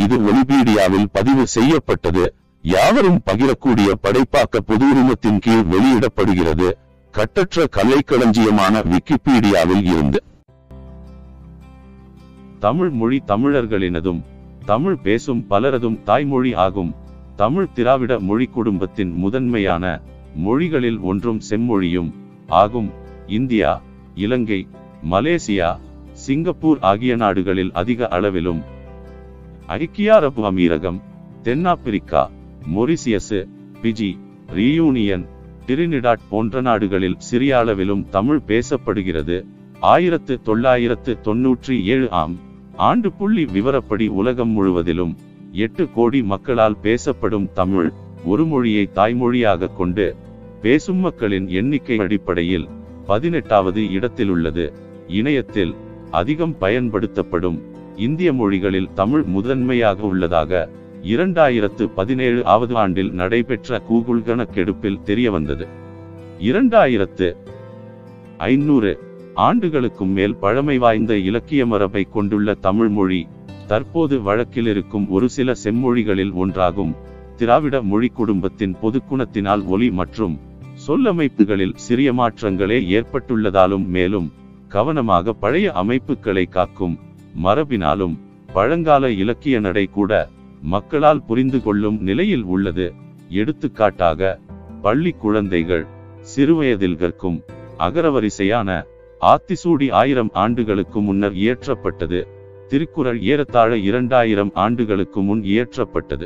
இது ஒலிபீடியாவில் பதிவு செய்யப்பட்டது யாவரும் பகிரக்கூடிய படைப்பாக்க பொது உரிமத்தின் கீழ் வெளியிடப்படுகிறது கட்டற்ற கலைக்களஞ்சியமான விக்கிபீடியாவில் இருந்து தமிழ் மொழி தமிழர்களினதும் தமிழ் பேசும் பலரதும் தாய்மொழி ஆகும் தமிழ் திராவிட மொழி குடும்பத்தின் முதன்மையான மொழிகளில் ஒன்றும் செம்மொழியும் ஆகும் இந்தியா இலங்கை மலேசியா சிங்கப்பூர் ஆகிய நாடுகளில் அதிக அளவிலும் ஐக்கிய அரபு அமீரகம் தென்னாப்பிரிக்கா மொரிசியஸ் பிஜி ரியூனியன் டிரினிடாட் போன்ற நாடுகளில் சிறிய அளவிலும் தமிழ் பேசப்படுகிறது ஆயிரத்து தொள்ளாயிரத்து தொன்னூற்றி ஏழு ஆம் ஆண்டு புள்ளி விவரப்படி உலகம் முழுவதிலும் எட்டு கோடி மக்களால் பேசப்படும் தமிழ் ஒரு மொழியை தாய்மொழியாக கொண்டு பேசும் மக்களின் எண்ணிக்கை அடிப்படையில் பதினெட்டாவது இடத்தில் உள்ளது இணையத்தில் அதிகம் பயன்படுத்தப்படும் இந்திய மொழிகளில் தமிழ் முதன்மையாக உள்ளதாக இரண்டாயிரத்து பதினேழு ஆவது ஆண்டில் நடைபெற்ற கூகுள் கணக்கெடுப்பில் தெரிய வந்தது இரண்டாயிரத்து ஐநூறு ஆண்டுகளுக்கும் மேல் பழமை வாய்ந்த இலக்கிய மரபை கொண்டுள்ள தமிழ் மொழி தற்போது வழக்கில் இருக்கும் ஒரு சில செம்மொழிகளில் ஒன்றாகும் திராவிட மொழி குடும்பத்தின் பொதுக்குணத்தினால் ஒலி மற்றும் சொல்லமைப்புகளில் சிறிய மாற்றங்களே ஏற்பட்டுள்ளதாலும் மேலும் கவனமாக பழைய அமைப்புகளை காக்கும் மரபினாலும் பழங்கால இலக்கிய நடை கூட மக்களால் புரிந்து கொள்ளும் நிலையில் உள்ளது எடுத்துக்காட்டாக பள்ளி குழந்தைகள் சிறுவயதில் கற்கும் அகரவரிசையான ஆத்திசூடி ஆயிரம் ஆண்டுகளுக்கு முன்னர் இயற்றப்பட்டது திருக்குறள் ஏறத்தாழ இரண்டாயிரம் ஆண்டுகளுக்கு முன் இயற்றப்பட்டது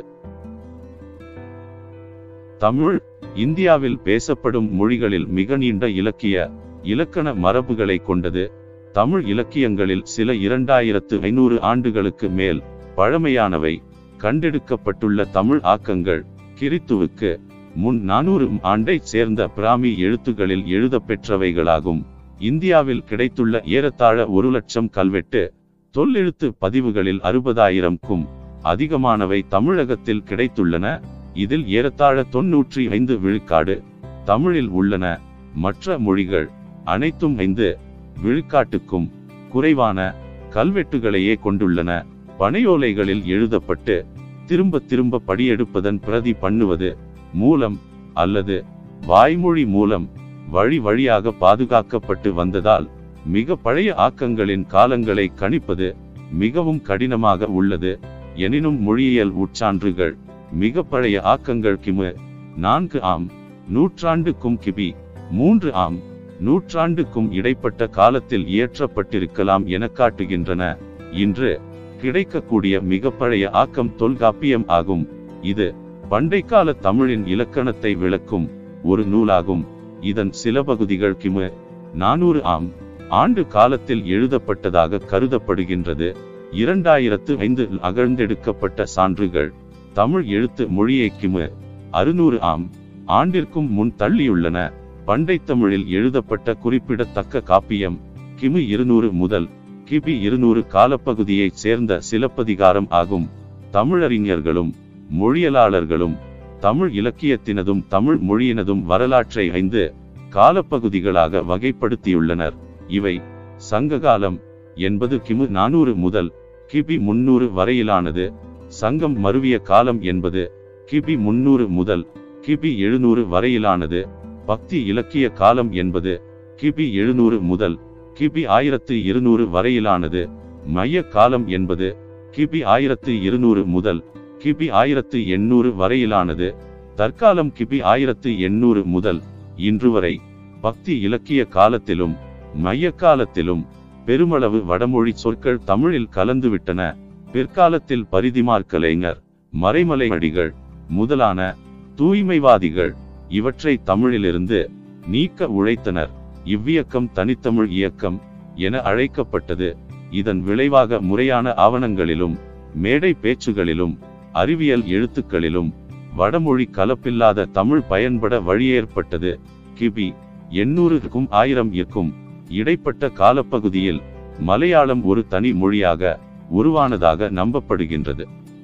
தமிழ் இந்தியாவில் பேசப்படும் மொழிகளில் மிக நீண்ட இலக்கிய இலக்கண மரபுகளை கொண்டது தமிழ் இலக்கியங்களில் சில இரண்டாயிரத்து ஐநூறு ஆண்டுகளுக்கு மேல் பழமையானவை கண்டெடுக்கப்பட்டுள்ள தமிழ் ஆக்கங்கள் கிறித்துவுக்கு முன் நானூறு ஆண்டைச் சேர்ந்த பிராமி எழுத்துகளில் எழுதப்பெற்றவைகளாகும் இந்தியாவில் கிடைத்துள்ள ஏறத்தாழ ஒரு லட்சம் கல்வெட்டு தொல்லெழுத்து பதிவுகளில் அறுபதாயிரம்க்கும் அதிகமானவை தமிழகத்தில் கிடைத்துள்ளன இதில் ஏறத்தாழ தொன்னூற்றி ஐந்து விழுக்காடு தமிழில் உள்ளன மற்ற மொழிகள் அனைத்தும் ஐந்து விழுக்காட்டுக்கும் குறைவான கல்வெட்டுகளையே கொண்டுள்ளன பனையோலைகளில் எழுதப்பட்டு திரும்ப திரும்ப படியெடுப்பதன் பிரதி பண்ணுவது மூலம் அல்லது வாய்மொழி மூலம் வழி வழியாக பாதுகாக்கப்பட்டு வந்ததால் மிக பழைய ஆக்கங்களின் காலங்களை கணிப்பது மிகவும் கடினமாக உள்ளது எனினும் மொழியியல் உட்சான்றுகள் மிக பழைய ஆக்கங்கள் கிமு நான்கு ஆம் நூற்றாண்டுக்கும் கிபி மூன்று ஆம் நூற்றாண்டுக்கும் இடைப்பட்ட காலத்தில் இயற்றப்பட்டிருக்கலாம் என காட்டுகின்றன இன்று கிடைக்கக்கூடிய மிக பழைய ஆக்கம் தொல்காப்பியம் ஆகும் இது பண்டைக்கால தமிழின் இலக்கணத்தை விளக்கும் ஒரு நூலாகும் இதன் சில பகுதிகள் கிமு நானூறு ஆம் ஆண்டு காலத்தில் எழுதப்பட்டதாக கருதப்படுகின்றது இரண்டாயிரத்து ஐந்து அகழ்ந்தெடுக்கப்பட்ட சான்றுகள் தமிழ் எழுத்து மொழியை கிமு அறுநூறு ஆம் ஆண்டிற்கும் முன் தள்ளியுள்ளன பண்டை தமிழில் எழுதப்பட்ட குறிப்பிடத்தக்க காப்பியம் கிமு இருநூறு முதல் கிபி இருநூறு காலப்பகுதியைச் சேர்ந்த சிலப்பதிகாரம் ஆகும் தமிழறிஞர்களும் மொழியலாளர்களும் தமிழ் இலக்கியத்தினதும் தமிழ் மொழியினதும் வரலாற்றை ஐந்து காலப்பகுதிகளாக வகைப்படுத்தியுள்ளனர் இவை சங்ககாலம் என்பது கிமு நானூறு முதல் கிபி முன்னூறு வரையிலானது சங்கம் மருவிய காலம் என்பது கிபி முன்னூறு முதல் கிபி எழுநூறு வரையிலானது பக்தி இலக்கிய காலம் என்பது கிபி எழுநூறு முதல் கிபி ஆயிரத்து இருநூறு வரையிலானது மைய காலம் என்பது கிபி ஆயிரத்து இருநூறு முதல் கிபி ஆயிரத்து எண்ணூறு வரையிலானது தற்காலம் கிபி ஆயிரத்து எண்ணூறு முதல் இன்று வரை பக்தி இலக்கிய காலத்திலும் மைய காலத்திலும் பெருமளவு வடமொழி சொற்கள் தமிழில் கலந்துவிட்டன பிற்காலத்தில் பரிதிமார் கலைஞர் மறைமலை அடிகள் முதலான தூய்மைவாதிகள் இவற்றை தமிழிலிருந்து நீக்க உழைத்தனர் இவ்வியக்கம் தனித்தமிழ் இயக்கம் என அழைக்கப்பட்டது இதன் விளைவாக முறையான ஆவணங்களிலும் மேடை பேச்சுகளிலும் அறிவியல் எழுத்துக்களிலும் வடமொழி கலப்பில்லாத தமிழ் பயன்பட வழியேற்பட்டது கிபி எண்ணூறுக்கும் ஆயிரம் இருக்கும் இடைப்பட்ட காலப்பகுதியில் மலையாளம் ஒரு தனி மொழியாக உருவானதாக நம்பப்படுகின்றது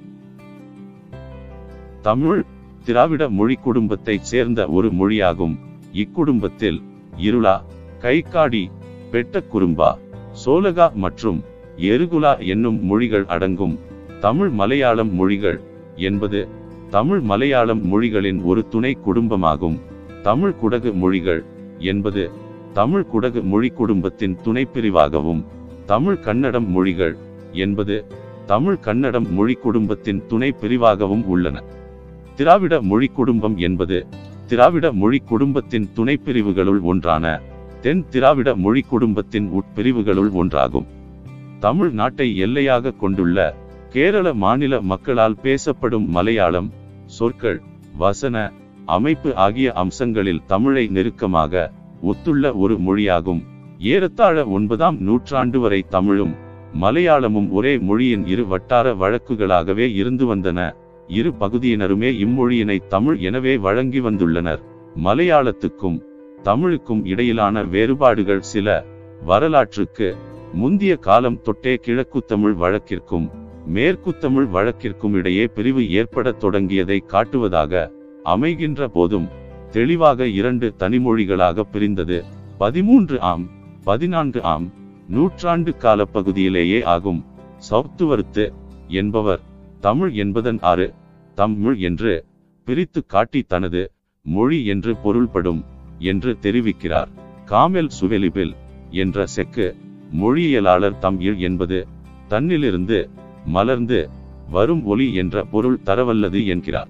தமிழ் திராவிட மொழி குடும்பத்தைச் சேர்ந்த ஒரு மொழியாகும் இக்குடும்பத்தில் இருளா கைக்காடி பெட்டக்குறும்பா சோலகா மற்றும் எருகுலா என்னும் மொழிகள் அடங்கும் தமிழ் மலையாளம் மொழிகள் என்பது தமிழ் மலையாளம் மொழிகளின் ஒரு துணை குடும்பமாகும் தமிழ் குடகு மொழிகள் என்பது தமிழ் குடகு மொழி குடும்பத்தின் துணை பிரிவாகவும் தமிழ் கன்னடம் மொழிகள் என்பது தமிழ் கன்னடம் மொழி குடும்பத்தின் துணை பிரிவாகவும் உள்ளன திராவிட மொழி குடும்பம் என்பது திராவிட மொழி குடும்பத்தின் துணை பிரிவுகளுள் ஒன்றான தென் திராவிட மொழி குடும்பத்தின் உட்பிரிவுகளுள் ஒன்றாகும் தமிழ் நாட்டை எல்லையாக கொண்டுள்ள கேரள மாநில மக்களால் பேசப்படும் மலையாளம் சொற்கள் வசன அமைப்பு ஆகிய அம்சங்களில் தமிழை நெருக்கமாக ஒத்துள்ள ஒரு மொழியாகும் ஏறத்தாழ ஒன்பதாம் நூற்றாண்டு வரை தமிழும் மலையாளமும் ஒரே மொழியின் இரு வட்டார வழக்குகளாகவே இருந்து வந்தன இரு பகுதியினருமே இம்மொழியினை தமிழ் எனவே வழங்கி வந்துள்ளனர் மலையாளத்துக்கும் தமிழுக்கும் இடையிலான வேறுபாடுகள் சில வரலாற்றுக்கு முந்திய காலம் தொட்டே கிழக்குத்தமிழ் வழக்கிற்கும் மேற்குத்தமிழ் வழக்கிற்கும் இடையே பிரிவு ஏற்படத் தொடங்கியதை காட்டுவதாக அமைகின்ற போதும் தெளிவாக இரண்டு தனிமொழிகளாக பிரிந்தது பதிமூன்று ஆம் பதினான்கு ஆம் நூற்றாண்டு கால பகுதியிலேயே ஆகும் சவுத்துவருத்து என்பவர் தமிழ் என்பதன் ஆறு தமிழ் என்று பிரித்து காட்டி தனது மொழி என்று பொருள்படும் என்று தெரிவிக்கிறார் காமெல் சுவெலிபில் என்ற செக்கு மொழியியலாளர் தமிழ் என்பது தன்னிலிருந்து மலர்ந்து வரும் ஒலி என்ற பொருள் தரவல்லது என்கிறார்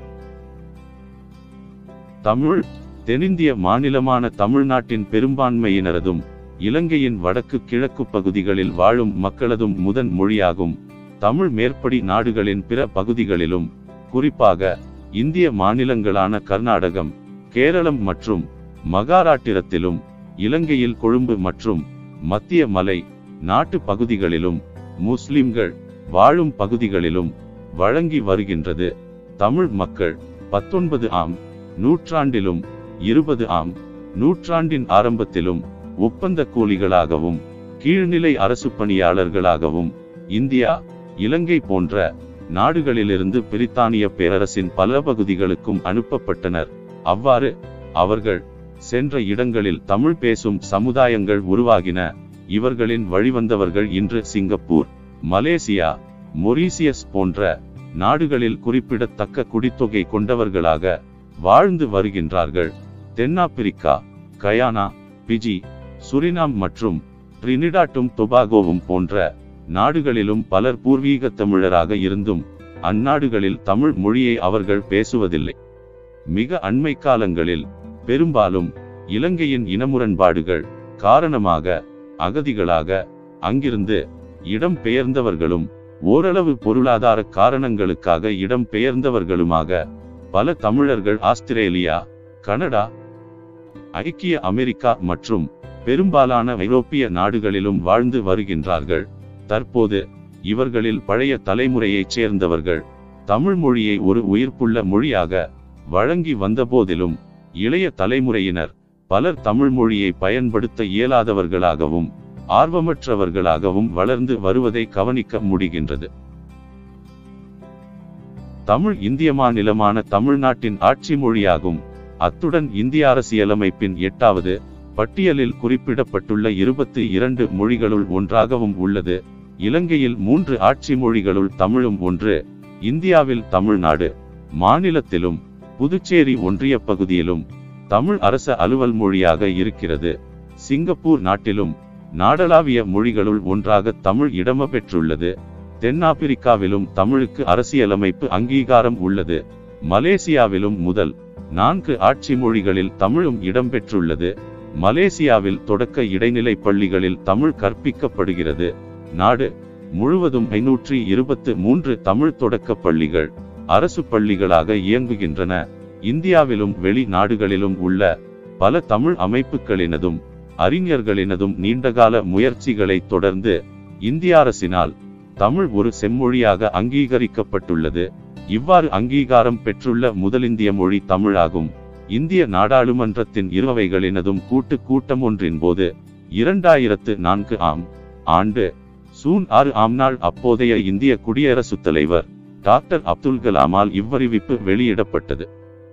தமிழ் தென்னிந்திய மாநிலமான தமிழ்நாட்டின் பெரும்பான்மையினரதும் இலங்கையின் வடக்கு கிழக்கு பகுதிகளில் வாழும் மக்களதும் முதன் மொழியாகும் தமிழ் மேற்படி நாடுகளின் பிற பகுதிகளிலும் குறிப்பாக இந்திய மாநிலங்களான கர்நாடகம் கேரளம் மற்றும் மகாராட்டிரத்திலும் இலங்கையில் கொழும்பு மற்றும் மத்திய மலை நாட்டு பகுதிகளிலும் முஸ்லிம்கள் வாழும் பகுதிகளிலும் வழங்கி வருகின்றது தமிழ் மக்கள் பத்தொன்பது ஆம் நூற்றாண்டிலும் இருபது ஆம் நூற்றாண்டின் ஆரம்பத்திலும் ஒப்பந்த கூலிகளாகவும் கீழ்நிலை அரசு பணியாளர்களாகவும் இந்தியா இலங்கை போன்ற நாடுகளிலிருந்து பிரித்தானிய பேரரசின் பல பகுதிகளுக்கும் அனுப்பப்பட்டனர் அவ்வாறு அவர்கள் சென்ற இடங்களில் தமிழ் பேசும் சமுதாயங்கள் உருவாகின இவர்களின் வழிவந்தவர்கள் இன்று சிங்கப்பூர் மலேசியா மொரீசியஸ் போன்ற நாடுகளில் குறிப்பிடத்தக்க குடித்தொகை கொண்டவர்களாக வாழ்ந்து வருகின்றார்கள் தென்னாப்பிரிக்கா கயானா பிஜி சுரினாம் மற்றும் ட்ரினிடாட்டும் டொபாகோவும் போன்ற நாடுகளிலும் பலர் பூர்வீக தமிழராக இருந்தும் அந்நாடுகளில் தமிழ் மொழியை அவர்கள் பேசுவதில்லை மிக அண்மை காலங்களில் பெரும்பாலும் இலங்கையின் இனமுரண்பாடுகள் காரணமாக அகதிகளாக அங்கிருந்து இடம் பெயர்ந்தவர்களும் ஓரளவு பொருளாதார காரணங்களுக்காக இடம் பெயர்ந்தவர்களுமாக பல தமிழர்கள் ஆஸ்திரேலியா கனடா ஐக்கிய அமெரிக்கா மற்றும் பெரும்பாலான ஐரோப்பிய நாடுகளிலும் வாழ்ந்து வருகின்றார்கள் தற்போது இவர்களில் பழைய தலைமுறையைச் சேர்ந்தவர்கள் தமிழ் மொழியை ஒரு உயிர்ப்புள்ள மொழியாக வழங்கி வந்தபோதிலும் இளைய தலைமுறையினர் பலர் தமிழ் மொழியை பயன்படுத்த இயலாதவர்களாகவும் ஆர்வமற்றவர்களாகவும் வளர்ந்து வருவதை கவனிக்க முடிகின்றது தமிழ் இந்திய மாநிலமான தமிழ்நாட்டின் ஆட்சி மொழியாகும் அத்துடன் இந்திய அரசியலமைப்பின் எட்டாவது பட்டியலில் குறிப்பிடப்பட்டுள்ள இருபத்தி இரண்டு மொழிகளுள் ஒன்றாகவும் உள்ளது இலங்கையில் மூன்று ஆட்சி மொழிகளுள் தமிழும் ஒன்று இந்தியாவில் தமிழ்நாடு மாநிலத்திலும் புதுச்சேரி ஒன்றிய பகுதியிலும் தமிழ் அரச அலுவல் மொழியாக இருக்கிறது சிங்கப்பூர் நாட்டிலும் நாடளாவிய மொழிகளுள் ஒன்றாக தமிழ் இடம பெற்றுள்ளது தென்னாப்பிரிக்காவிலும் தமிழுக்கு அரசியலமைப்பு அங்கீகாரம் உள்ளது மலேசியாவிலும் முதல் நான்கு ஆட்சி மொழிகளில் தமிழும் இடம்பெற்றுள்ளது மலேசியாவில் தொடக்க இடைநிலை பள்ளிகளில் தமிழ் கற்பிக்கப்படுகிறது நாடு முழுவதும் ஐநூற்றி இருபத்து மூன்று தமிழ் தொடக்க பள்ளிகள் அரசு பள்ளிகளாக இயங்குகின்றன இந்தியாவிலும் வெளிநாடுகளிலும் உள்ள பல தமிழ் அமைப்புகளினதும் அறிஞர்களினதும் நீண்டகால முயற்சிகளை தொடர்ந்து இந்திய அரசினால் தமிழ் ஒரு செம்மொழியாக அங்கீகரிக்கப்பட்டுள்ளது இவ்வாறு அங்கீகாரம் பெற்றுள்ள முதலிந்திய மொழி தமிழாகும் இந்திய நாடாளுமன்றத்தின் இருவவைகளினதும் கூட்டு கூட்டம் ஒன்றின் போது இரண்டாயிரத்து நான்கு ஆம் ஆண்டு சூன் ஆறு ஆம் நாள் அப்போதைய இந்திய குடியரசுத் தலைவர் டாக்டர் அப்துல் கலாமால் இவ்வறிவிப்பு வெளியிடப்பட்டது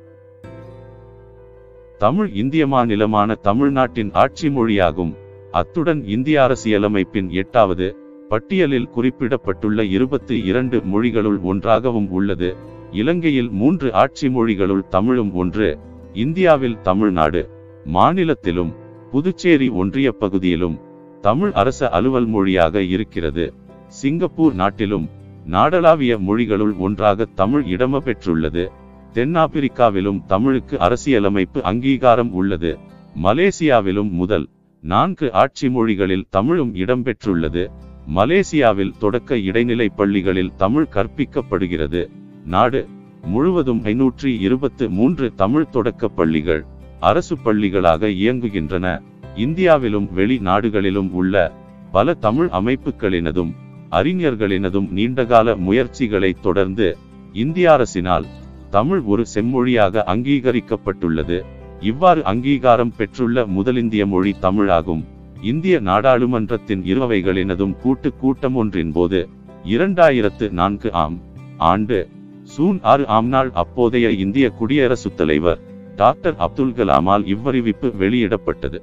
தமிழ் இந்திய மாநிலமான தமிழ்நாட்டின் ஆட்சி மொழியாகும் அத்துடன் இந்திய அரசியலமைப்பின் எட்டாவது பட்டியலில் குறிப்பிடப்பட்டுள்ள இருபத்தி இரண்டு மொழிகளுள் ஒன்றாகவும் உள்ளது இலங்கையில் மூன்று ஆட்சி மொழிகளுள் தமிழும் ஒன்று இந்தியாவில் தமிழ்நாடு மாநிலத்திலும் புதுச்சேரி ஒன்றிய பகுதியிலும் தமிழ் அரச அலுவல் மொழியாக இருக்கிறது சிங்கப்பூர் நாட்டிலும் நாடளாவிய மொழிகளுள் ஒன்றாக தமிழ் இடம பெற்றுள்ளது தென்னாப்பிரிக்காவிலும் தமிழுக்கு அரசியலமைப்பு அங்கீகாரம் உள்ளது மலேசியாவிலும் முதல் நான்கு ஆட்சி மொழிகளில் தமிழும் இடம்பெற்றுள்ளது மலேசியாவில் தொடக்க இடைநிலை பள்ளிகளில் தமிழ் கற்பிக்கப்படுகிறது நாடு முழுவதும் ஐநூற்றி இருபத்து மூன்று தமிழ் தொடக்க பள்ளிகள் அரசு பள்ளிகளாக இயங்குகின்றன இந்தியாவிலும் வெளிநாடுகளிலும் உள்ள பல தமிழ் அமைப்புகளினதும் அறிஞர்களினதும் நீண்டகால முயற்சிகளை தொடர்ந்து இந்திய அரசினால் தமிழ் ஒரு செம்மொழியாக அங்கீகரிக்கப்பட்டுள்ளது இவ்வாறு அங்கீகாரம் பெற்றுள்ள முதலிந்திய மொழி தமிழாகும் இந்திய நாடாளுமன்றத்தின் இருவவைகளினதும் கூட்டு கூட்டம் ஒன்றின் போது இரண்டாயிரத்து நான்கு ஆம் ஆண்டு சூன் ஆறு ஆம் நாள் அப்போதைய இந்திய குடியரசுத் தலைவர் டாக்டர் அப்துல் கலாமால் இவ்வறிவிப்பு வெளியிடப்பட்டது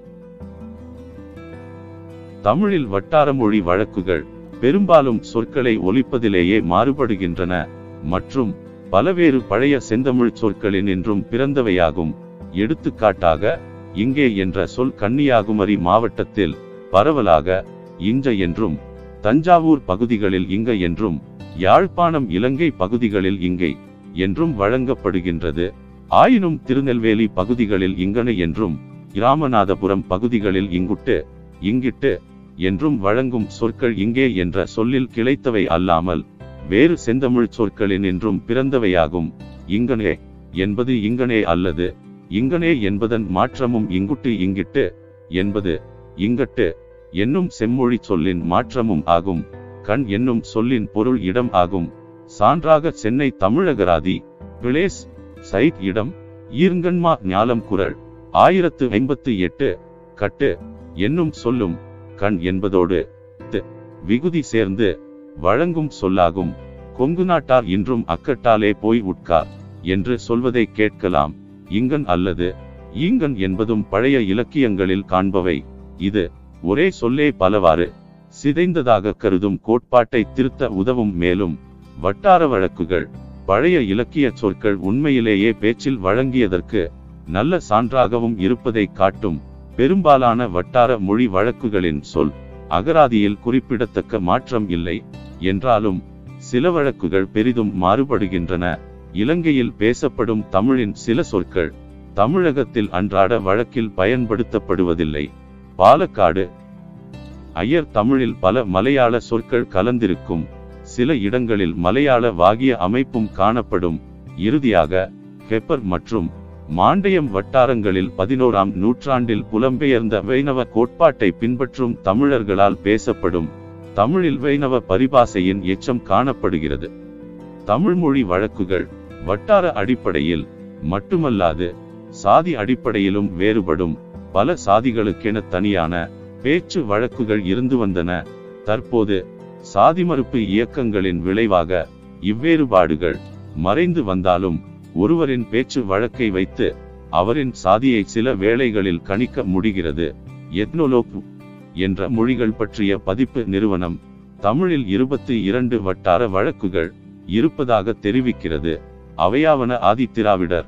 தமிழில் வட்டார மொழி வழக்குகள் பெரும்பாலும் சொற்களை ஒலிப்பதிலேயே மாறுபடுகின்றன மற்றும் பலவேறு பழைய செந்தமிழ் சொற்களின் என்றும் பிறந்தவையாகும் எடுத்துக்காட்டாக இங்கே என்ற சொல் கன்னியாகுமரி மாவட்டத்தில் பரவலாக இஞ்ச என்றும் தஞ்சாவூர் பகுதிகளில் இங்க என்றும் யாழ்ப்பாணம் இலங்கை பகுதிகளில் இங்கை என்றும் வழங்கப்படுகின்றது ஆயினும் திருநெல்வேலி பகுதிகளில் இங்கன என்றும் இராமநாதபுரம் பகுதிகளில் இங்குட்டு இங்கிட்டு என்றும் வழங்கும் சொற்கள் இங்கே என்ற சொல்லில் கிளைத்தவை அல்லாமல் வேறு செந்தமிழ் சொற்களின் என்றும் பிறந்தவையாகும் இங்கனே என்பது இங்கனே அல்லது இங்கனே என்பதன் மாற்றமும் இங்குட்டு இங்கிட்டு என்பது இங்கட்டு என்னும் செம்மொழி சொல்லின் மாற்றமும் ஆகும் கண் என்னும் சொல்லின் பொருள் இடம் ஆகும் சான்றாக சென்னை தமிழகராதி பிளேஸ் சைட் இடம் ஈர்ங்கன்மா ஞாலம் குரல் ஆயிரத்து ஐம்பத்து எட்டு கட்டு என்னும் சொல்லும் கண் என்பதோடு து விகுதி சேர்ந்து வழங்கும் சொல்லாகும் கொங்கு நாட்டார் இன்றும் அக்கட்டாலே போய் உட்கார் என்று சொல்வதை கேட்கலாம் இங்கன் அல்லது ஈங்கன் என்பதும் பழைய இலக்கியங்களில் காண்பவை இது ஒரே சொல்லே பலவாறு சிதைந்ததாக கருதும் கோட்பாட்டை திருத்த உதவும் மேலும் வட்டார வழக்குகள் பழைய இலக்கிய சொற்கள் உண்மையிலேயே பேச்சில் வழங்கியதற்கு நல்ல சான்றாகவும் இருப்பதை காட்டும் பெரும்பாலான வட்டார மொழி வழக்குகளின் சொல் அகராதியில் குறிப்பிடத்தக்க மாற்றம் இல்லை என்றாலும் சில வழக்குகள் பெரிதும் மாறுபடுகின்றன இலங்கையில் பேசப்படும் தமிழின் சில சொற்கள் தமிழகத்தில் அன்றாட வழக்கில் பயன்படுத்தப்படுவதில்லை பாலக்காடு ஐயர் தமிழில் பல மலையாள சொற்கள் கலந்திருக்கும் சில இடங்களில் மலையாள வாகிய அமைப்பும் காணப்படும் இறுதியாக ஹெப்பர் மற்றும் மாண்டயம் வட்டாரங்களில் பதினோராம் நூற்றாண்டில் புலம்பெயர்ந்த வைணவ கோட்பாட்டை பின்பற்றும் தமிழர்களால் பேசப்படும் தமிழில் வைணவ பரிபாசையின் எச்சம் காணப்படுகிறது தமிழ்மொழி வழக்குகள் வட்டார அடிப்படையில் மட்டுமல்லாது சாதி அடிப்படையிலும் வேறுபடும் பல சாதிகளுக்கென தனியான பேச்சு வழக்குகள் இருந்து வந்தன தற்போது சாதி மறுப்பு இயக்கங்களின் விளைவாக இவ்வேறுபாடுகள் மறைந்து வந்தாலும் ஒருவரின் பேச்சு வழக்கை வைத்து அவரின் சாதியை சில வேளைகளில் கணிக்க முடிகிறது எத்னோலோக் என்ற மொழிகள் பற்றிய பதிப்பு நிறுவனம் தமிழில் இருபத்தி இரண்டு வட்டார வழக்குகள் இருப்பதாக தெரிவிக்கிறது அவையாவன ஆதித்திராவிடர்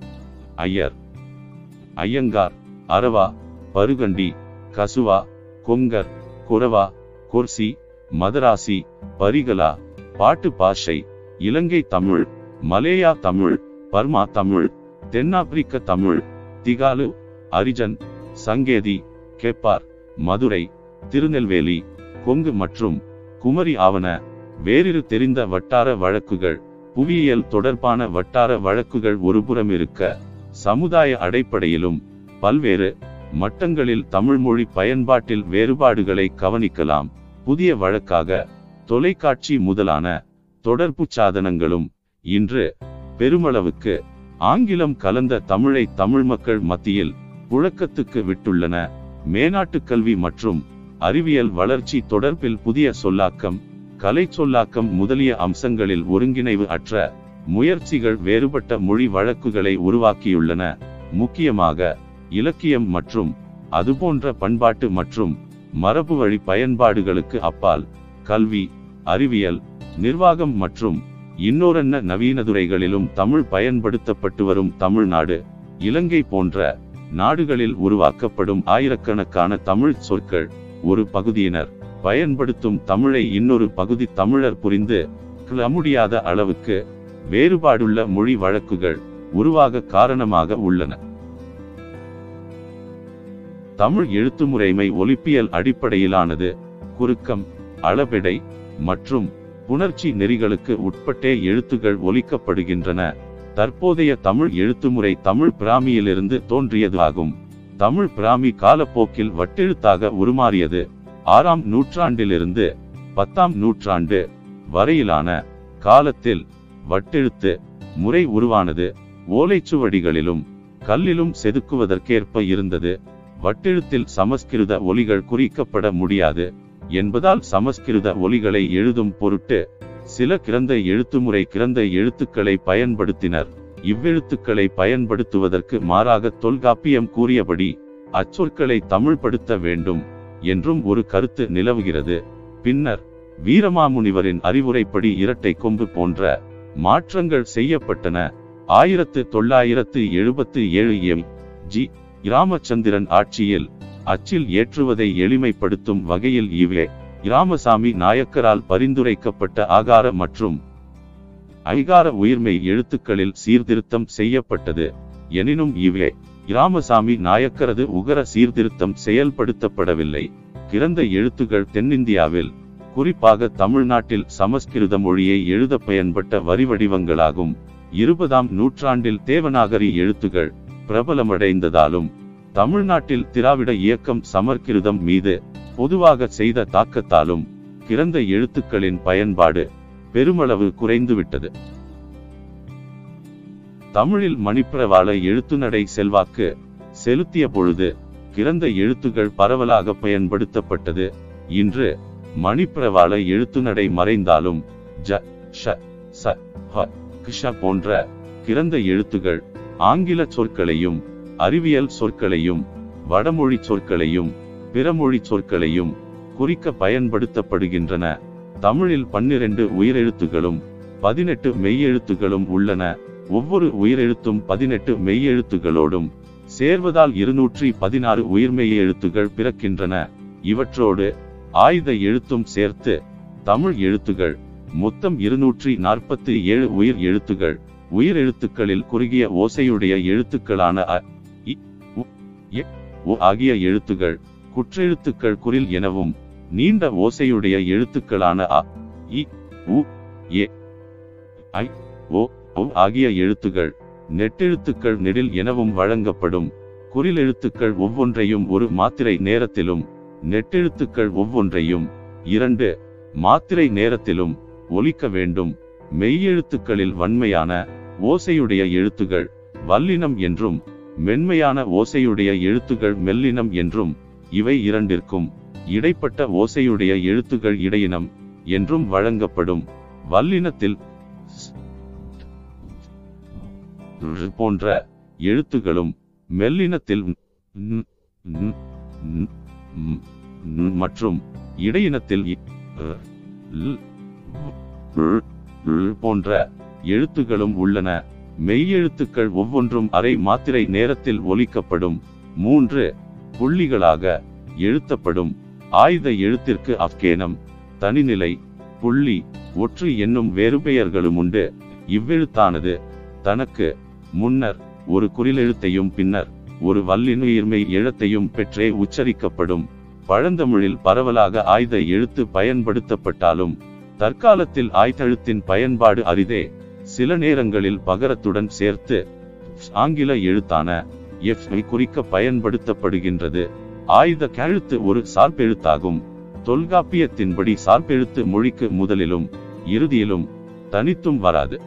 ஐயர் ஐயங்கார் அரவா பருகண்டி கசுவா கொங்கர் குரவா கொர்சி மதராசி பரிகலா பாட்டு பாஷை இலங்கை தமிழ் மலேயா தமிழ் பர்மா தமிழ் தென்னாப்பிரிக்க தமிழ் திகாலு அரிஜன் சங்கேதி கெப்பார் மதுரை திருநெல்வேலி கொங்கு மற்றும் குமரி ஆவன வேறிரு தெரிந்த வட்டார வழக்குகள் புவியியல் தொடர்பான வட்டார வழக்குகள் ஒருபுறம் இருக்க சமுதாய அடிப்படையிலும் பல்வேறு மட்டங்களில் தமிழ் மொழி பயன்பாட்டில் வேறுபாடுகளை கவனிக்கலாம் புதிய வழக்காக தொலைக்காட்சி முதலான தொடர்பு சாதனங்களும் இன்று பெருமளவுக்கு ஆங்கிலம் கலந்த தமிழை தமிழ் மக்கள் மத்தியில் புழக்கத்துக்கு விட்டுள்ளன மேனாட்டு கல்வி மற்றும் அறிவியல் வளர்ச்சி தொடர்பில் புதிய சொல்லாக்கம் கலை சொல்லாக்கம் முதலிய அம்சங்களில் ஒருங்கிணைவு அற்ற முயற்சிகள் வேறுபட்ட மொழி வழக்குகளை உருவாக்கியுள்ளன முக்கியமாக இலக்கியம் மற்றும் அதுபோன்ற பண்பாட்டு மற்றும் மரபு வழி பயன்பாடுகளுக்கு அப்பால் கல்வி அறிவியல் நிர்வாகம் மற்றும் இன்னொரன்ன நவீன துறைகளிலும் தமிழ் பயன்படுத்தப்பட்டு வரும் தமிழ்நாடு இலங்கை போன்ற நாடுகளில் உருவாக்கப்படும் ஆயிரக்கணக்கான தமிழ் சொற்கள் ஒரு பகுதியினர் பயன்படுத்தும் தமிழை இன்னொரு பகுதி தமிழர் புரிந்து கொள்ள முடியாத அளவுக்கு வேறுபாடுள்ள மொழி வழக்குகள் உருவாக காரணமாக உள்ளன தமிழ் எழுத்துமுறைமை ஒலிப்பியல் அடிப்படையிலானது குறுக்கம் அளபெடை மற்றும் புணர்ச்சி நெறிகளுக்கு உட்பட்டே எழுத்துகள் ஒலிக்கப்படுகின்றன தற்போதைய தமிழ் எழுத்துமுறை தமிழ் பிராமியிலிருந்து தோன்றியது ஆகும் தமிழ் பிராமி காலப்போக்கில் வட்டெழுத்தாக உருமாறியது ஆறாம் நூற்றாண்டிலிருந்து பத்தாம் நூற்றாண்டு வரையிலான காலத்தில் வட்டெழுத்து முறை உருவானது ஓலைச்சுவடிகளிலும் கல்லிலும் செதுக்குவதற்கேற்ப இருந்தது வட்டெழுத்தில் சமஸ்கிருத ஒலிகள் குறிக்கப்பட முடியாது என்பதால் சமஸ்கிருத ஒலிகளை எழுதும் பொருட்டு சில கிரந்த எழுத்துமுறை கிரந்த எழுத்துக்களை பயன்படுத்தினர் இவ்வெழுத்துக்களை பயன்படுத்துவதற்கு மாறாக தொல்காப்பியம் கூறியபடி அச்சொற்களை தமிழ்படுத்த வேண்டும் என்றும் ஒரு கருத்து நிலவுகிறது பின்னர் வீரமாமுனிவரின் அறிவுரைப்படி இரட்டை கொம்பு போன்ற மாற்றங்கள் செய்யப்பட்டன ஆயிரத்து தொள்ளாயிரத்து எழுபத்து ஏழு எம் ஜி இராமச்சந்திரன் ஆட்சியில் அச்சில் ஏற்றுவதை எளிமைப்படுத்தும் வகையில் இவே இராமசாமி நாயக்கரால் பரிந்துரைக்கப்பட்ட ஆகார மற்றும் ஐகார உயிர்மை எழுத்துக்களில் சீர்திருத்தம் செய்யப்பட்டது எனினும் இவே இராமசாமி நாயக்கரது உகர சீர்திருத்தம் செயல்படுத்தப்படவில்லை கிறந்த எழுத்துகள் தென்னிந்தியாவில் குறிப்பாக தமிழ்நாட்டில் சமஸ்கிருத மொழியை எழுத பயன்பட்ட வரிவடிவங்களாகும் இருபதாம் நூற்றாண்டில் தேவநாகரி எழுத்துகள் பிரபலமடைந்ததாலும் தமிழ்நாட்டில் திராவிட இயக்கம் சமற்கிருதம் மீது பொதுவாக செய்த தாக்கத்தாலும் கிறந்த எழுத்துக்களின் பயன்பாடு பெருமளவு குறைந்துவிட்டது தமிழில் மணிப்பிரவாள எழுத்துநடை செல்வாக்கு செலுத்திய பொழுது கிறந்த எழுத்துகள் பரவலாக பயன்படுத்தப்பட்டது இன்று மணிப்பிரவாள எழுத்துநடை மறைந்தாலும் ஜ ஷ ச ஹ கிஷ போன்ற கிறந்த எழுத்துகள் ஆங்கில சொற்களையும் அறிவியல் சொற்களையும் வடமொழி சொற்களையும் பிறமொழி சொற்களையும் குறிக்க பயன்படுத்தப்படுகின்றன தமிழில் பன்னிரண்டு உயிரெழுத்துகளும் பதினெட்டு மெய்யெழுத்துகளும் உள்ளன ஒவ்வொரு உயிரெழுத்தும் பதினெட்டு மெய்யெழுத்துகளோடும் சேர்வதால் இருநூற்றி பதினாறு உயிர்மெய் எழுத்துகள் பிறக்கின்றன இவற்றோடு ஆயுத எழுத்தும் சேர்த்து தமிழ் எழுத்துகள் மொத்தம் இருநூற்றி நாற்பத்தி ஏழு உயிர் எழுத்துகள் உயிர் எழுத்துக்களில் குறுகிய ஓசையுடைய எழுத்துக்களான அ இ உ எ உ ஆகிய எழுத்துகள் குற்றெழுத்துக்கள் குரில் எனவும் நீண்ட ஓசையுடைய எழுத்துக்களான அ இ உ ஏ ஐ ஓ ஒ ஆகிய எழுத்துகள் நெட்டெழுத்துக்கள் நெடில் எனவும் வழங்கப்படும் குறில் எழுத்துக்கள் ஒவ்வொன்றையும் ஒரு மாத்திரை நேரத்திலும் நெட்டெழுத்துக்கள் ஒவ்வொன்றையும் இரண்டு மாத்திரை நேரத்திலும் ஒலிக்க வேண்டும் மெய்யெழுத்துக்களில் வன்மையான ஓசையுடைய எழுத்துகள் வல்லினம் என்றும் மென்மையான ஓசையுடைய எழுத்துகள் மெல்லினம் என்றும் இவை இரண்டிற்கும் இடைப்பட்ட ஓசையுடைய எழுத்துகள் இடையினம் என்றும் வழங்கப்படும் வல்லினத்தில் ஸ், ர் போன்ற எழுத்துகளும் மெல்லினத்தில் ந், ந், ந், ம், ந் மற்றும் இடையினத்தில் இ, ர், ல், ழ், ழ் போன்ற எழுத்துகளும் உள்ளன மெய்யெழுத்துக்கள் ஒவ்வொன்றும் அரை மாத்திரை நேரத்தில் ஒலிக்கப்படும் மூன்று புள்ளிகளாக எழுத்தப்படும் ஆயுத எழுத்திற்கு அஃகேனம் தனிநிலை புள்ளி ஒற்று என்னும் வேறு பெயர்களும் உண்டு இவ்வெழுத்தானது தனக்கு முன்னர் ஒரு குறிலெழுத்தையும் பின்னர் ஒரு வல்லினுயிர்மை எழுத்தையும் பெற்றே உச்சரிக்கப்படும் பழந்தமிழில் பரவலாக ஆயுத எழுத்து பயன்படுத்தப்பட்டாலும் தற்காலத்தில் ஆய்தழுத்தின் பயன்பாடு அரிதே சில நேரங்களில் பகரத்துடன் சேர்த்து ஆங்கில எழுத்தான எஃப் ஐ குறிக்க பயன்படுத்தப்படுகின்றது ஆயுத கழுத்து ஒரு சார்பெழுத்தாகும் தொல்காப்பியத்தின்படி சார்பெழுத்து மொழிக்கு முதலிலும் இறுதியிலும் தனித்தும் வராது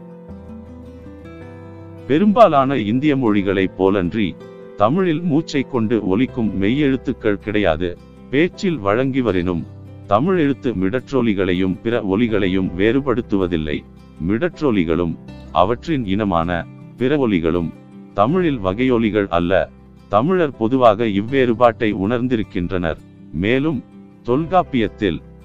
பெரும்பாலான இந்திய மொழிகளைப் போலன்றி தமிழில் மூச்சை கொண்டு ஒலிக்கும் மெய்யெழுத்துக்கள் கிடையாது பேச்சில் வழங்கி வரினும் தமிழ் எழுத்து மிடற்றொலிகளையும் பிற ஒலிகளையும் வேறுபடுத்துவதில்லை மிடற்றொலிகளும் அவற்றின் இனமான பிற ஒலிகளும் தமிழில் வகையொலிகள் அல்ல தமிழர் பொதுவாக இவ்வேறுபாட்டை உணர்ந்திருக்கின்றனர் மேலும் தொல்காப்பியத்தில்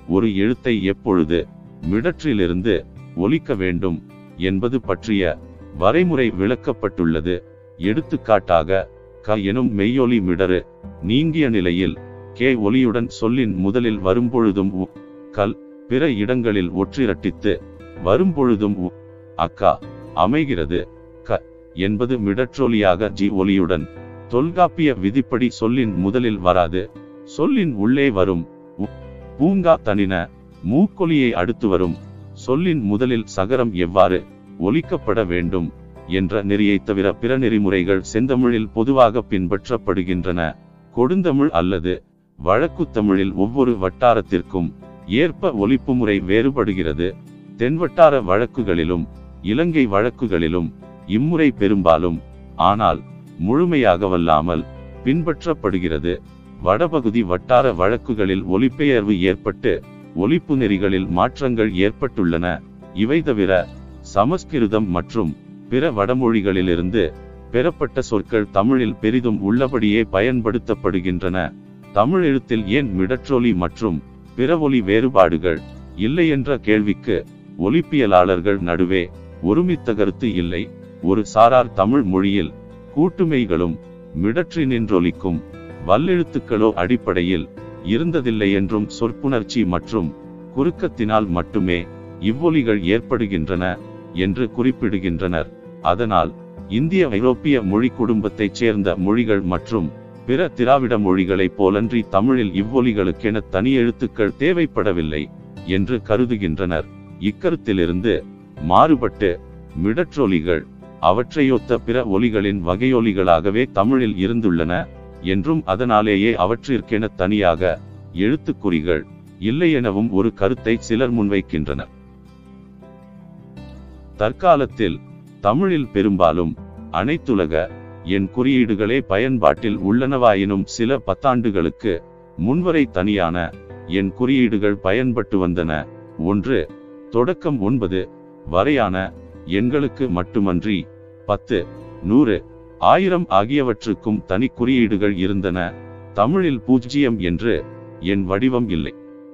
ஒரு எழுத்தை எப்பொழுது மிடற்றிலிருந்து ஒலிக்க வேண்டும் என்பது பற்றிய வரைமுறை விளக்கப்பட்டுள்ளது எடுத்துக்காட்டாக க எனும் மெய்யொலி மிடறு நீங்கிய நிலையில் கே ஒலியுடன் சொல்லின் முதலில் வரும்பொழுதும் உ கல் பிற இடங்களில் ஒற்றிரட்டித்து வரும்பொழுதும் உ அக்கா அமைகிறது க என்பது மிடற்றொலியாக ஜி ஒலியுடன் தொல்காப்பிய விதிப்படி சொல்லின் முதலில் வராது சொல்லின் உள்ளே வரும் உ பூங்கா தனின மூக்கொலியை அடுத்து வரும் சொல்லின் முதலில் சகரம் எவ்வாறு ஒலிக்கப்பட வேண்டும் என்ற நெறியை தவிர பிற நெறிமுறைகள் செந்தமிழில் பொதுவாக பின்பற்றப்படுகின்றன கொடுந்தமிழ் அல்லது வழக்குத்தமிழில் ஒவ்வொரு வட்டாரத்திற்கும் ஏற்ப ஒலிப்பு முறை வேறுபடுகிறது தென்வட்டார வழக்குகளிலும் இலங்கை வழக்குகளிலும் இம்முறை பெரும்பாலும் ஆனால் முழுமையாகவல்லாமல் பின்பற்றப்படுகிறது வடபகுதி வட்டார வழக்குகளில் ஒலிபெயர்வு ஏற்பட்டு ஒலிப்பு நெறிகளில் மாற்றங்கள் ஏற்பட்டுள்ளன இவை தவிர சமஸ்கிருதம் மற்றும் பிற வடமொழிகளிலிருந்து பெறப்பட்ட சொற்கள் தமிழில் பெரிதும் உள்ளபடியே பயன்படுத்தப்படுகின்றன தமிழ் எழுத்தில் ஏன் மிடற்றொலி மற்றும் பிற ஒலி வேறுபாடுகள் இல்லை என்ற கேள்விக்கு ஒலிப்பியலாளர்கள் நடுவே ஒருமித்த கருத்து இல்லை ஒரு சாரார் தமிழ் மொழியில் கூட்டுமைகளும் மிடற்றி நின்றொலிக்கும் வல்லெழுத்துக்களோ அடிப்படையில் இருந்ததில்லை என்றும் சொற்புணர்ச்சி மற்றும் குறுக்கத்தினால் மட்டுமே இவ்வொலிகள் ஏற்படுகின்றன என்று குறிப்பிடுகின்றனர் அதனால் இந்திய ஐரோப்பிய மொழி குடும்பத்தைச் சேர்ந்த மொழிகள் மற்றும் பிற திராவிட மொழிகளைப் போலன்றி தமிழில் இவ்வொலிகளுக்கென தனி எழுத்துக்கள் தேவைப்படவில்லை என்று கருதுகின்றனர் இக்கருத்திலிருந்து மாறுபட்டு மிடற்றொலிகள் அவற்றையொத்த பிற ஒலிகளின் வகையொலிகளாகவே தமிழில் இருந்துள்ளன என்றும் அதனாலேயே அவற்றிற்கென தனியாக எழுத்துக்குறிகள் இல்லை எனவும் ஒரு கருத்தை சிலர் முன்வைக்கின்றனர் தற்காலத்தில் தமிழில் பெரும்பாலும் அனைத்துலக என் குறியீடுகளே பயன்பாட்டில் உள்ளனவாயினும் சில பத்தாண்டுகளுக்கு முன்வரை தனியான என் குறியீடுகள் பயன்பட்டு வந்தன ஒன்று தொடக்கம் ஒன்பது வரையான எண்களுக்கு மட்டுமன்றி பத்து நூறு ஆயிரம் ஆகியவற்றுக்கும் தனி குறியீடுகள் இருந்தன தமிழில் பூஜ்ஜியம் என்று என் வடிவம் இல்லை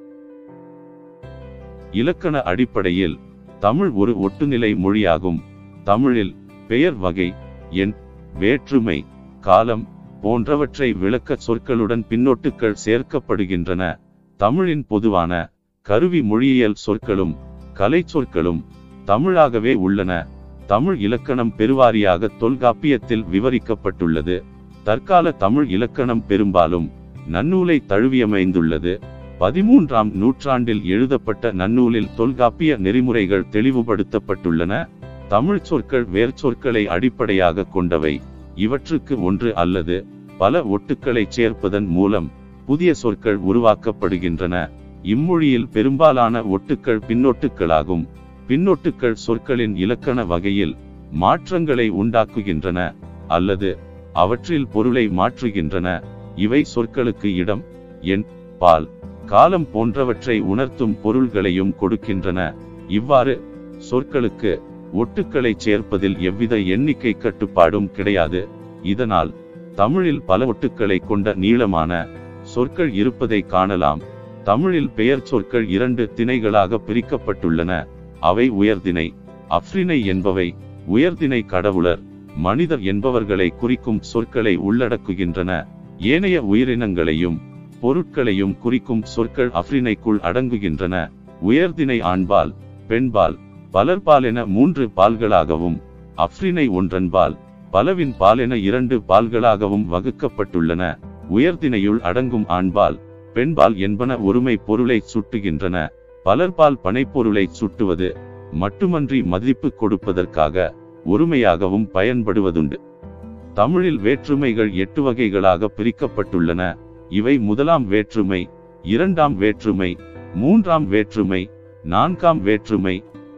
இலக்கண அடிப்படையில் தமிழ் ஒரு ஒட்டுநிலை மொழியாகும் தமிழில் பெயர் வகை எண் வேற்றுமை காலம் போன்றவற்றை விளக்க சொற்களுடன் பின்னொட்டுக்கள் சேர்க்கப்படுகின்றன தமிழின் பொதுவான கருவி மொழியியல் சொற்களும் கலை சொற்களும் தமிழாகவே உள்ளன தமிழ் இலக்கணம் பெருவாரியாக தொல்காப்பியத்தில் விவரிக்கப்பட்டுள்ளது தற்கால தமிழ் இலக்கணம் பெரும்பாலும் நன்னூலை தழுவியமைந்துள்ளது பதிமூன்றாம் நூற்றாண்டில் எழுதப்பட்ட நன்னூலில் தொல்காப்பிய நெறிமுறைகள் தெளிவுபடுத்தப்பட்டுள்ளன தமிழ் சொற்கள் வேர் சொற்களை அடிப்படையாக கொண்டவை இவற்றுக்கு ஒன்று அல்லது பல ஒட்டுக்களை சேர்ப்பதன் மூலம் புதிய சொற்கள் உருவாக்கப்படுகின்றன இம்மொழியில் பெரும்பாலான ஒட்டுக்கள் பின்னொட்டுக்களாகும் பின்னொட்டுக்கள் சொற்களின் இலக்கண வகையில் மாற்றங்களை உண்டாக்குகின்றன அல்லது அவற்றில் பொருளை மாற்றுகின்றன இவை சொற்களுக்கு இடம் எண் பால் காலம் போன்றவற்றை உணர்த்தும் பொருள்களையும் கொடுக்கின்றன இவ்வாறு சொற்களுக்கு ஒட்டுக்களை சேர்ப்பதில் எவ்வித எண்ணிக்கை கட்டுப்பாடும் கிடையாது இதனால் தமிழில் பல ஒட்டுக்களை கொண்ட நீளமான சொற்கள் இருப்பதை காணலாம் தமிழில் பெயர் சொற்கள் இரண்டு திணைகளாக பிரிக்கப்பட்டுள்ளன அவை உயர்திணை அஃறிணை என்பவை உயர்திணை கடவுளர் மனிதர் என்பவர்களை குறிக்கும் சொற்களை உள்ளடக்குகின்றன ஏனைய உயிரினங்களையும் பொருட்களையும் குறிக்கும் சொற்கள் அஃறிணைக்குள் அடங்குகின்றன உயர்திணை ஆண்பால் பெண்பால் பலர்பால் என மூன்று பால்களாகவும் அஃறிணை ஒன்றன்பால் பலவின் பால் என இரண்டு பால்களாகவும் வகுக்கப்பட்டுள்ளன உயர்தினையுள் அடங்கும் ஆண்பால் பெண்பால் என்பன ஒருமை பொருளை சுட்டுகின்றன பலர்பால் பனைப்பொருளை சுட்டுவது மட்டுமன்றி மதிப்பு கொடுப்பதற்காக ஒருமையாகவும் பயன்படுவதுண்டு தமிழில் வேற்றுமைகள் எட்டு வகைகளாக பிரிக்கப்பட்டுள்ளன இவை முதலாம் வேற்றுமை இரண்டாம் வேற்றுமை மூன்றாம் வேற்றுமை நான்காம் வேற்றுமை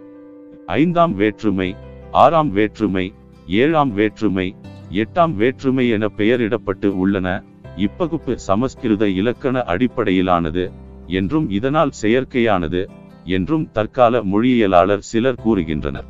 ஐந்தாம் வேற்றுமை ஆறாம் வேற்றுமை ஏழாம் வேற்றுமை எட்டாம் வேற்றுமை என பெயரிடப்பட்டு உள்ளன இப்பகுப்பு சமஸ்கிருத இலக்கண அடிப்படையிலானது என்றும் இதனால் செயற்கையானது என்றும் தற்கால மொழியியலாளர் சிலர் கூறுகின்றனர்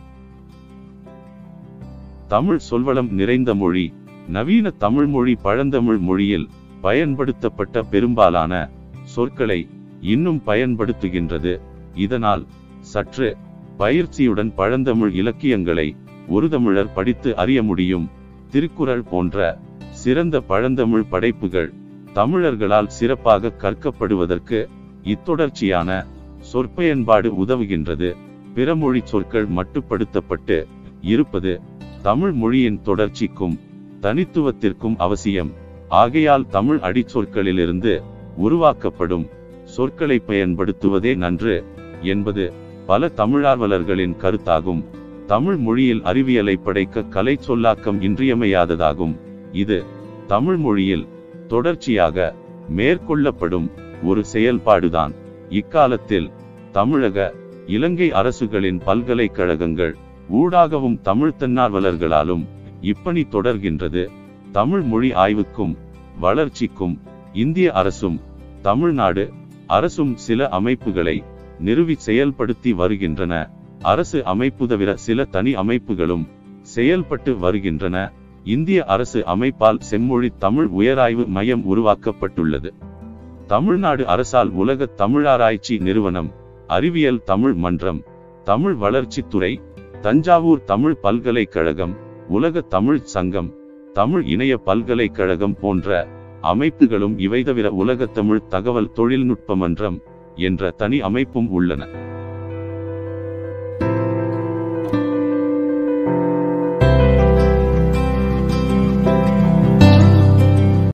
தமிழ் சொல்வளம் நிறைந்த மொழி நவீன தமிழ் மொழி பழந்தமிழ் மொழியில் பயன்படுத்தப்பட்ட பெரும்பாலான சொற்களை இன்னும் பயன்படுத்துகின்றது இதனால் சற்று பயிற்சியுடன் பழந்தமிழ் இலக்கியங்களை ஒரு தமிழர் படித்து அறிய முடியும் திருக்குறள் போன்ற சிறந்த பழந்தமிழ் படைப்புகள் தமிழர்களால் சிறப்பாக கற்கப்படுவதற்கு இத்தொடர்ச்சியான சொற்பயன்பாடு உதவுகின்றது பிறமொழி சொற்கள் மட்டுப்படுத்தப்பட்டு இருப்பது தமிழ் மொழியின் தொடர்ச்சிக்கும் தனித்துவத்திற்கும் அவசியம் ஆகையால் தமிழ் அடிச்சொற்களிலிருந்து உருவாக்கப்படும் சொற்களை பயன்படுத்துவதே நன்று என்பது பல தமிழார்வலர்களின் கருத்தாகும் தமிழ் மொழியில் அறிவியலை படைக்க கலை சொல்லாக்கம் இன்றியமையாததாகும் இது தமிழ் மொழியில் தொடர்ச்சியாக மேற்கொள்ளப்படும் ஒரு செயல்பாடுதான் இக்காலத்தில் தமிழக இலங்கை அரசுகளின் பல்கலைக்கழகங்கள் ஊடாகவும் தமிழ் தன்னார்வலர்களாலும் இப்பணி தொடர்கின்றது தமிழ் மொழி ஆய்வுக்கும் வளர்ச்சிக்கும் இந்திய அரசும் தமிழ்நாடு அரசும் சில அமைப்புகளை நிறுவி செயல்படுத்தி வருகின்றன அரசு அமைப்பு தவிர சில தனி அமைப்புகளும் செயல்பட்டு வருகின்றன இந்திய அரசு அமைப்பால் செம்மொழி தமிழ் உயராய்வு மையம் உருவாக்கப்பட்டுள்ளது தமிழ்நாடு அரசால் உலக தமிழாராய்ச்சி நிறுவனம் அறிவியல் தமிழ் மன்றம் தமிழ் வளர்ச்சித்துறை தஞ்சாவூர் தமிழ் பல்கலைக்கழகம் உலக தமிழ் சங்கம் தமிழ் இணைய பல்கலைக்கழகம் போன்ற அமைப்புகளும் இவை தவிர உலக தமிழ் தகவல் தொழில்நுட்ப மன்றம் என்ற தனி அமைப்பும் உள்ளன